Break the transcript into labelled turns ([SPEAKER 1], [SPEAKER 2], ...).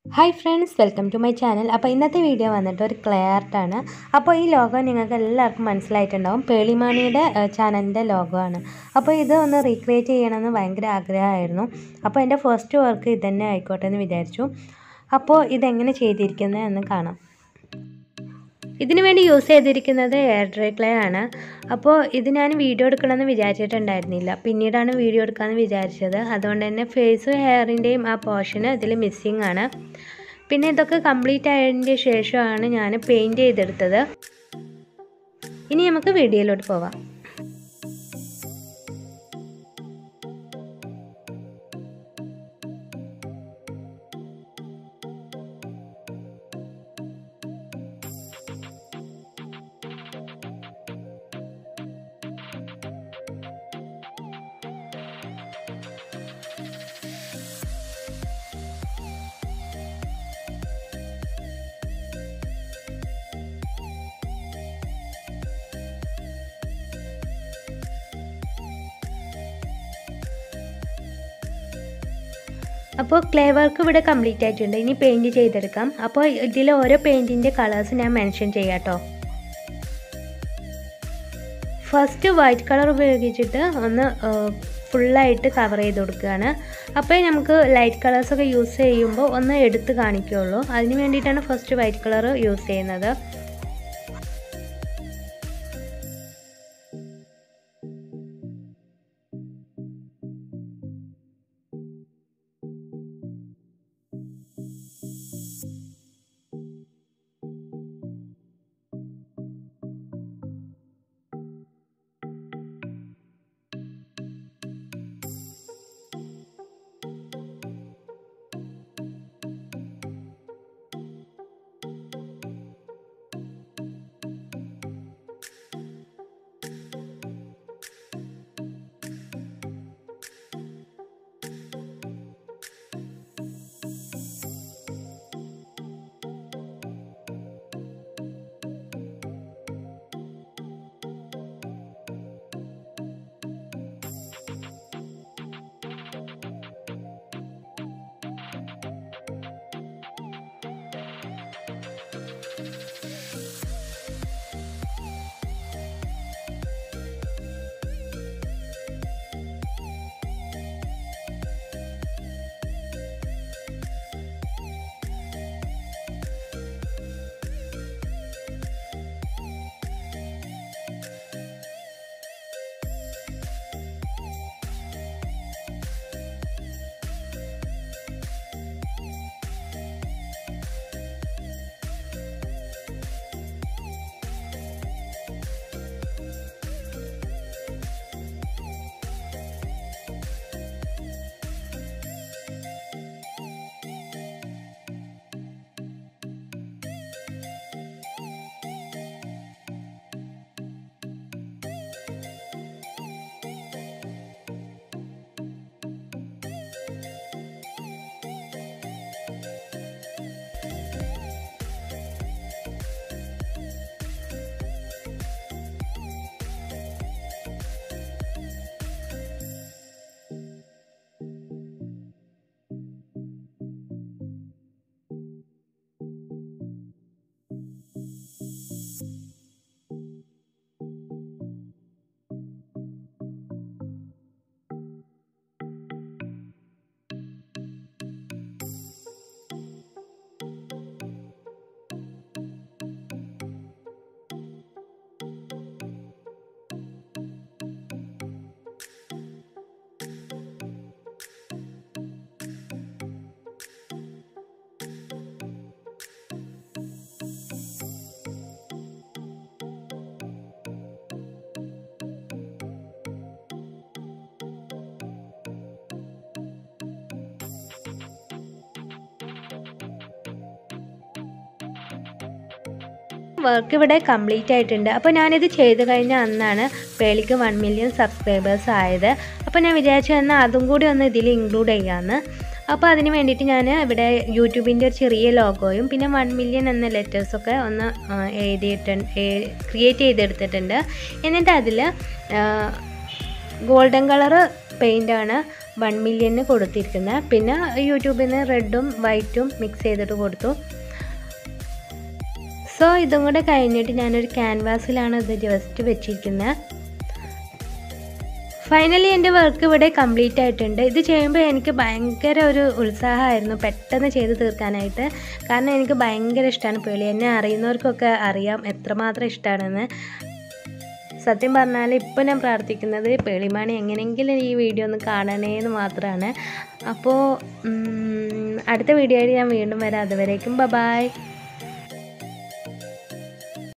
[SPEAKER 1] hi friends welcome to my channel അപ്പോൾ ഇന്നത്തെ video വന്നിട്ട് ഒരു ക്ലെയർട്ടാണ് അപ്പോൾ ഈ ലോഗോ നിങ്ങൾക്ക് എല്ലാവർക്കും മനസ്സിലായിട്ടുണ്ടാവും പേളിമാണിയുടെ ചാനലിൻ്റെ ലോഗോ ആണ് അപ്പോൾ ഇത് ഒന്ന് റീക്രിയേറ്റ് ചെയ്യണമെന്ന് ഭയങ്കര ആഗ്രഹമായിരുന്നു അപ്പോൾ എൻ്റെ ഫസ്റ്റ് വർക്ക് ഇതന്നെ ആയിക്കോട്ടെ എന്ന് വിചാരിച്ചു അപ്പോൾ ഇതെങ്ങനെ ചെയ്തിരിക്കുന്നത് എന്ന് കാണാം ഇതിനു വേണ്ടി യൂസ് ചെയ്തിരിക്കുന്നത് എയർ ഡ്രൈ ക്ലേ ആണ് അപ്പോൾ ഇത് ഞാൻ വീഡിയോ എടുക്കണമെന്ന് വിചാരിച്ചിട്ടുണ്ടായിരുന്നില്ല പിന്നീടാണ് വീഡിയോ എടുക്കാമെന്ന് വിചാരിച്ചത് അതുകൊണ്ട് തന്നെ ഫേസും ഹെയറിൻ്റെയും ആ പോർഷന് ഇതിൽ മിസ്സിങ് ആണ് പിന്നെ ഇതൊക്കെ കംപ്ലീറ്റ് ആയതിൻ്റെ ശേഷമാണ് ഞാൻ പെയിൻറ്റ് ചെയ്തെടുത്തത് ഇനി നമുക്ക് വീഡിയോയിലോട്ട് പോവാം അപ്പോൾ ക്ലേ വർക്ക് ഇവിടെ കംപ്ലീറ്റ് ആയിട്ടുണ്ട് ഇനി പെയിൻറ്റ് ചെയ്തെടുക്കാം അപ്പോൾ ഇതിൽ ഓരോ പെയിൻറ്റിൻ്റെ കളേഴ്സ് ഞാൻ മെൻഷൻ ചെയ്യാം കേട്ടോ ഫസ്റ്റ് വൈറ്റ് കളർ ഉപയോഗിച്ചിട്ട് ഒന്ന് ഫുള്ളായിട്ട് കവർ ചെയ്ത് കൊടുക്കുകയാണ് അപ്പോൾ നമുക്ക് ലൈറ്റ് കളേഴ്സൊക്കെ യൂസ് ചെയ്യുമ്പോൾ ഒന്ന് എടുത്ത് കാണിക്കുകയുള്ളൂ അതിന് വേണ്ടിയിട്ടാണ് ഫസ്റ്റ് വൈറ്റ് കളർ യൂസ് ചെയ്യുന്നത് വർക്ക് ഇവിടെ കംപ്ലീറ്റ് ആയിട്ടുണ്ട് അപ്പോൾ ഞാനിത് ചെയ്ത് കഴിഞ്ഞ അന്നാണ് പേളിക്ക് വൺ മില്യൺ സബ്സ്ക്രൈബേഴ്സ് ആയത് അപ്പോൾ ഞാൻ വിചാരിച്ചു എന്നാൽ അതും കൂടി ഒന്ന് ഇതിൽ ഇൻക്ലൂഡ് ചെയ്യാമെന്ന് അപ്പോൾ അതിന് വേണ്ടിയിട്ട് ഞാൻ ഇവിടെ യൂട്യൂബിൻ്റെ ഒരു ചെറിയ ലോഗോയും പിന്നെ വൺ മില്യൺ എന്ന ലെറ്റേഴ്സൊക്കെ ഒന്ന് എഴുതിയിട്ടുണ്ട് ക്രിയേറ്റ് ചെയ്തെടുത്തിട്ടുണ്ട് എന്നിട്ട് അതിൽ ഗോൾഡൻ കളറ് പെയിൻ്റാണ് വൺ മില്യന് കൊടുത്തിരിക്കുന്നത് പിന്നെ യൂട്യൂബിൽ നിന്ന് റെഡും വൈറ്റും മിക്സ് ചെയ്തിട്ട് കൊടുത്തു സോ ഇതും കൂടെ കഴിഞ്ഞിട്ട് ഞാനൊരു ക്യാൻവാസിലാണ് ഇത് ജസ്റ്റ് വെച്ചിരിക്കുന്നത് ഫൈനലി എൻ്റെ വർക്ക് ഇവിടെ കംപ്ലീറ്റ് ആയിട്ടുണ്ട് ഇത് ചെയ്യുമ്പോൾ എനിക്ക് ഭയങ്കര ഒരു ഉത്സാഹമായിരുന്നു പെട്ടെന്ന് ചെയ്ത് തീർക്കാനായിട്ട് കാരണം എനിക്ക് ഭയങ്കര ഇഷ്ടമാണ് പേളി എന്നെ അറിയുന്നവർക്കൊക്കെ അറിയാം എത്രമാത്രം ഇഷ്ടമാണെന്ന് സത്യം പറഞ്ഞാൽ ഇപ്പോൾ ഞാൻ പ്രാർത്ഥിക്കുന്നത് പേളിമാണി എങ്ങനെയെങ്കിലും ഈ വീഡിയോ ഒന്ന് കാണണേ എന്ന് മാത്രമാണ് അപ്പോൾ അടുത്ത വീഡിയോ ആയിട്ട് ഞാൻ വീണ്ടും വരാം അതുവരേക്കും ബ ബായ്